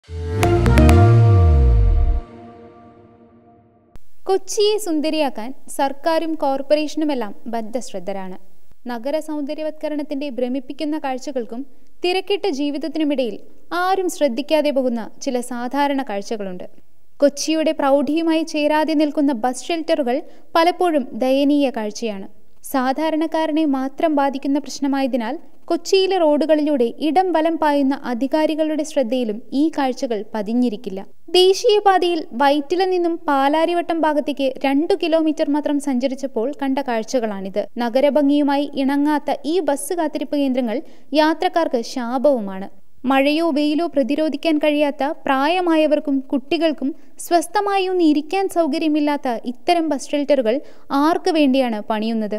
കൊച്ചിയെ സുന്ദരിയാക്കാൻ സർക്കാരും കോർപ്പറേഷനുമെല്ലാം ബദ്ധശ്രദ്ധരാണ് നഗര സൗന്ദര്യവത്കരണത്തിന്റെ ഭ്രമിപ്പിക്കുന്ന കാഴ്ചകൾക്കും തിരക്കിട്ട ജീവിതത്തിനുമിടയിൽ ആരും ശ്രദ്ധിക്കാതെ പോകുന്ന ചില സാധാരണ കാഴ്ചകളുണ്ട് കൊച്ചിയുടെ പ്രൗഢിയുമായി ചേരാതെ നിൽക്കുന്ന ബസ് ഷെൽട്ടറുകൾ പലപ്പോഴും ദയനീയ കാഴ്ചയാണ് സാധാരണക്കാരനെ മാത്രം ബാധിക്കുന്ന പ്രശ്നമായതിനാൽ കൊച്ചിയിലെ റോഡുകളിലൂടെ ഇടം വലം പായുന്ന അധികാരികളുടെ ശ്രദ്ധയിലും ഈ കാഴ്ചകൾ പതിഞ്ഞിരിക്കില്ല ദേശീയപാതയിൽ വൈറ്റില നിന്നും പാലാരിവട്ടം ഭാഗത്തേക്ക് രണ്ടു കിലോമീറ്റർ മാത്രം സഞ്ചരിച്ചപ്പോൾ കണ്ട കാഴ്ചകളാണിത് നഗരഭംഗിയുമായി ഇണങ്ങാത്ത ഈ ബസ് കാത്തിരിപ്പ് കേന്ദ്രങ്ങൾ യാത്രക്കാർക്ക് ശാപവുമാണ് മഴയോ വെയിലോ പ്രതിരോധിക്കാൻ കഴിയാത്ത പ്രായമായവർക്കും കുട്ടികൾക്കും സ്വസ്ഥമായി ഒന്ന് ഇരിക്കാൻ സൗകര്യമില്ലാത്ത ഇത്തരം ബസ് ഷെൽട്ടറുകൾ ആർക്ക് വേണ്ടിയാണ് പണിയുന്നത്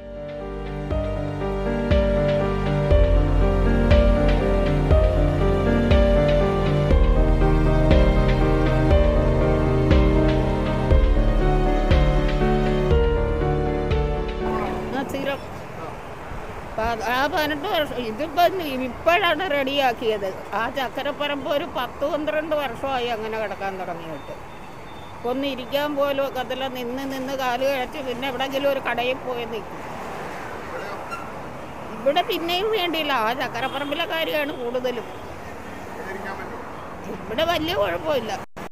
ആ സ്ഥിരം പ- ആ പതിനെട്ട് വർഷം ഇതിപ്പം ഇപ്പോഴാണ് റെഡിയാക്കിയത് ആ ചക്കരപ്പറമ്പ് ഒരു പത്ത് പന്ത്രണ്ട് വർഷമായി അങ്ങനെ കിടക്കാൻ തുടങ്ങിയിട്ട് ഒന്ന് ഇരിക്കാൻ പോലും ഒക്കത്തില്ല നിന്ന് നിന്ന് കാല് കഴിച്ച് പിന്നെ എവിടെങ്കിലും ഒരു കടയിൽ പോയി നിൽക്കും ഇവിടെ പിന്നെയും വേണ്ടിയില്ല ആ ചക്കരപ്പറമ്പിലെ കാര്യമാണ് കൂടുതലും ഇവിടെ വലിയ കുഴപ്പമില്ല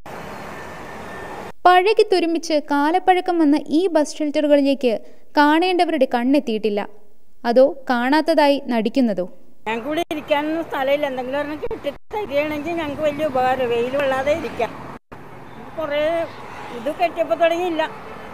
പഴകി തുരുമ്പിച്ച് കാലപ്പഴക്കം വന്ന ഈ ബസ് ഷെൽട്ടറുകളിലേക്ക് കാണേണ്ടവരുടെ കണ്ണെത്തിയിട്ടില്ല അതോ കാണാത്തതായി നടിക്കുന്നതോ ഞങ്ങൾക്ക് ഇവിടെ ഇരിക്കാനൊന്നും സ്ഥലമില്ല എന്തെങ്കിലും ഒരെണ്ണം കെട്ടി തരികയാണെങ്കിൽ ഞങ്ങൾക്ക് വലിയ ഉപകാരം വെയിൽ കൊള്ളാതെ ഇരിക്കാം കുറേ ഇത് കെട്ടിയപ്പോൾ തുടങ്ങിയില്ല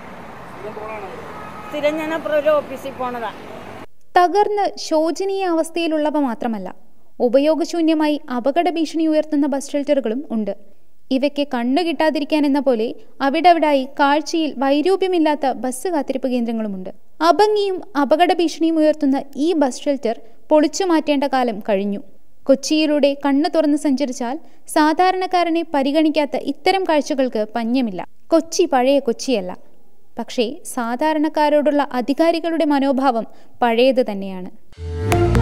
സ്ഥിരം ഞാൻ അപ്പുറം ഒരു ഓഫീസിൽ പോണതാ തകർന്ന് ശോചനീയ അവസ്ഥയിലുള്ളവ മാത്രമല്ല ഉപയോഗശൂന്യമായി അപകട ഭീഷണി ഉയർത്തുന്ന ബസ് ഷെൽട്ടറുകളും ഉണ്ട് ഇവയ്ക്ക് കണ്ണു കിട്ടാതിരിക്കാൻ എന്ന പോലെ അവിടവിടായി കാഴ്ചയിൽ വൈരൂപ്യമില്ലാത്ത ബസ് കാത്തിരിപ്പ് കേന്ദ്രങ്ങളുമുണ്ട് അഭംഗിയും അപകട ഭീഷണിയും ഉയർത്തുന്ന ഈ ബസ് ഷെൽട്ടർ പൊളിച്ചു മാറ്റേണ്ട കാലം കഴിഞ്ഞു കൊച്ചിയിലൂടെ കണ്ണു തുറന്ന് സഞ്ചരിച്ചാൽ സാധാരണക്കാരനെ പരിഗണിക്കാത്ത ഇത്തരം കാഴ്ചകൾക്ക് പഞ്ഞമില്ല കൊച്ചി പഴയ കൊച്ചിയല്ല പക്ഷേ സാധാരണക്കാരോടുള്ള അധികാരികളുടെ മനോഭാവം പഴയത് തന്നെയാണ്